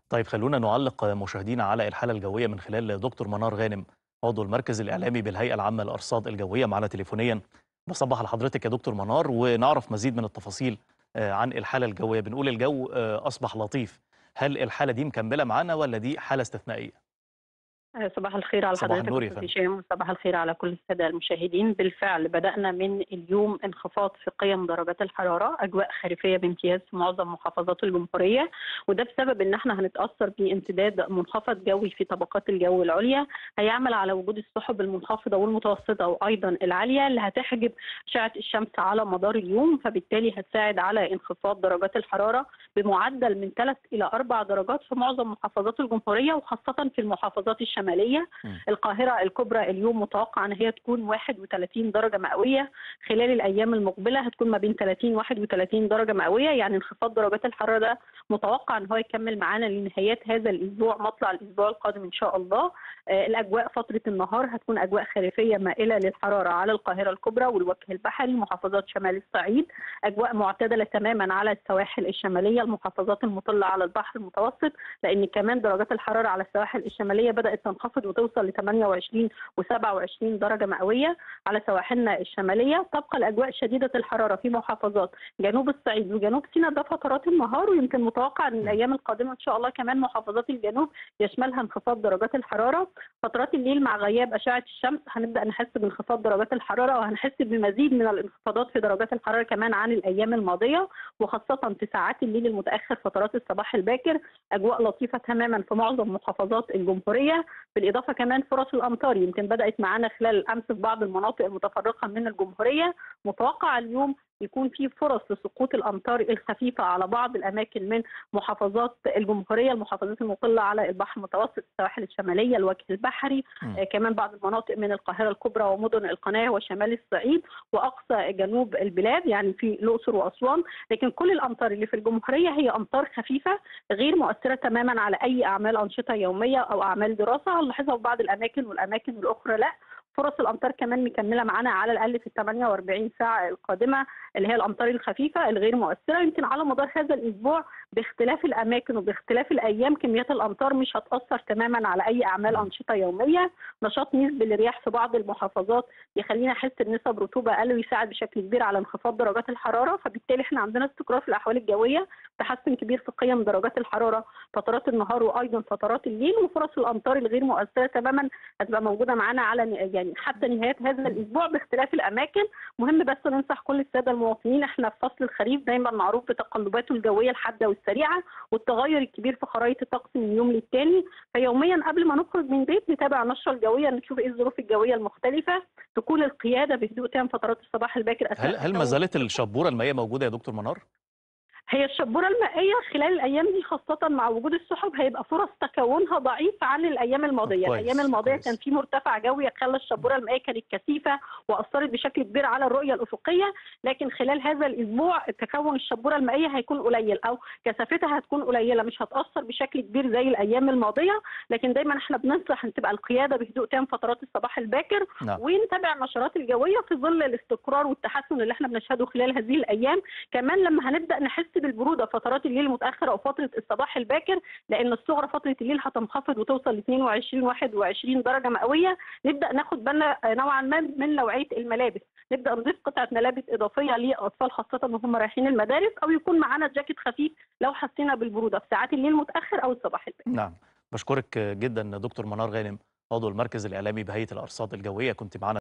طيب خلونا نعلق مشاهدينا على الحالة الجوية من خلال دكتور منار غانم عضو المركز الإعلامي بالهيئة العامة للأرصاد الجوية معنا تليفونيا بصبح على حضرتك يا دكتور منار ونعرف مزيد من التفاصيل آه، عن الحالة الجوية بنقول الجو آه، أصبح لطيف هل الحالة دي مكملة معانا ولا دي حالة استثنائية؟ آه، صباح الخير على صباح حضرتك النور يا أستاذ فندم. هشام وصباح الخير على كل السادة المشاهدين بالفعل بدأنا من اليوم انخفاض في قيم درجات الحرارة أجواء خريفية بامتياز في معظم محافظات الجمهورية وده بسبب إن احنا هنتأثر بامتداد منخفض جوي في طبقات الجو العليا هيعمل على وجود السحب المنخفضة والمتوسطة وأيضا العالية اللي هتحجب أشعة الشمس على مدار اليوم فبالتالي هتساعد على انخفاض درجات الحرارة بمعدل من 3 إلى 4 درجات في معظم محافظات الجمهورية وخاصة في المحافظات الشمالية مم. القاهرة الكبرى اليوم متوقع أن هي تكون 31 درجة مئوية خلال الأيام المقبلة هتكون ما بين 30 31 درجة مئوية يعني انخفاض درجات الحرارة ده متوقع أن هو يكمل معانا لنهايات هذا الأسبوع مطلع الأسبوع القادم إن شاء الله آه، الأجواء فترة النهار هتكون أجواء خريفية مائلة للحرارة على القاهرة الكبرى والوجه البحري محافظات شمال الصعيد أجواء معتدلة تماما على السواحل الشمالية المحافظات المطلة على البحر المتوسط لأن كمان درجات الحرارة على السواحل الشمالية بدأت تنخفض وتوصل ل 28 و27 درجة مئوية على سواحلنا الشمالية تبقى الأجواء شديدة الحرارة في محافظات جنوب الصعيد وجنوب سيناء ده فترات النهار ويمكن متوقع أن الأيام القادمة إن شاء الله كمان محافظات الجنوب يشملها انخفاض درجات الحرارة فترات الليل مع غياب أشعة الشمس هنبدأ نحس بانخفاض درجات الحرارة وهنحس بمزيد من الانخفاضات في درجات الحرارة كمان عن الأيام الماضية وخاصة في ساعات الليل المتأخر فترات الصباح الباكر أجواء لطيفة تماما في معظم محافظات الجمهورية بالإضافة كمان فرص الأمطار يمكن بدأت معانا خلال الأمس في بعض المناطق المتفرقة من الجمهورية متوقع اليوم يكون في فرص لسقوط الامطار الخفيفه على بعض الاماكن من محافظات الجمهوريه المحافظات المطله على البحر المتوسط السواحل الشماليه الوجه البحري مم. آه كمان بعض المناطق من القاهره الكبرى ومدن القناه وشمال الصعيد واقصى جنوب البلاد يعني في الاقصر واسوان لكن كل الامطار اللي في الجمهوريه هي امطار خفيفه غير مؤثره تماما على اي اعمال انشطه يوميه او اعمال دراسه هنلاحظها في بعض الاماكن والاماكن الاخرى لا فرص الامطار كمان مكمله معانا على الاقل في ال 48 ساعه القادمه اللي هي الامطار الخفيفه الغير مؤثره يمكن على مدار هذا الاسبوع باختلاف الاماكن وباختلاف الايام كميات الامطار مش هتاثر تماما على اي اعمال انشطه يوميه نشاط نسبي للرياح في بعض المحافظات يخلينا نحس بنسب رطوبه اقل ويساعد بشكل كبير على انخفاض درجات الحراره فبالتالي احنا عندنا استقرار في الاحوال الجويه تحسن كبير في قيم درجات الحراره فترات النهار وايضا فترات الليل وفرص الامطار الغير مؤثره تماما هتبقى موجوده معانا على يعني حتى نهايه هذا الاسبوع باختلاف الاماكن مهم بس ننصح كل الساده المواطنين احنا في فصل الخريف دايما معروف بتقلباته الجويه الحاده والسريعه والتغير الكبير في خرائط الطقس من يوم للتاني فيوميا قبل ما نخرج من بيت نتابع النشره الجويه نشوف ايه الظروف الجويه المختلفه تكون القياده بهدوء تام فترات الصباح الباكر أثناء هل هل ما الجو. زالت الشبورة المائية موجودة يا دكتور منار؟ هي الشبوره المائيه خلال الايام دي خاصه مع وجود السحب هيبقى فرص تكونها ضعيف عن الايام الماضيه، كويس، الايام الماضيه كويس. كان في مرتفع جوي خلى الشبوره المائيه كانت كثيفه واثرت بشكل كبير على الرؤيه الافقيه، لكن خلال هذا الاسبوع تكون الشبوره المائيه هيكون قليل او كثافتها هتكون قليله مش هتاثر بشكل كبير زي الايام الماضيه، لكن دايما احنا بننصح ان تبقى القياده بهدوء تام فترات الصباح الباكر نعم ونتابع النشرات الجويه في ظل الاستقرار والتحسن اللي احنا بنشهده خلال هذه الايام كمان لما هنبدا نحس بالبروده فترات الليل المتاخره او فتره الصباح الباكر لان الصغرى فتره الليل هتنخفض وتوصل ل 22 21 درجه مئويه نبدا ناخد بالنا نوعا ما من نوعيه الملابس نبدا نضيف قطعه ملابس اضافيه للاطفال خاصه وهم رايحين المدارس او يكون معانا جاكيت خفيف لو حسينا بالبروده في ساعات الليل المتاخر او الصباح الباكر نعم بشكرك جدا دكتور منار غانم عضو المركز الإعلامي بهيئة الأرصاد الجوية كنت معنا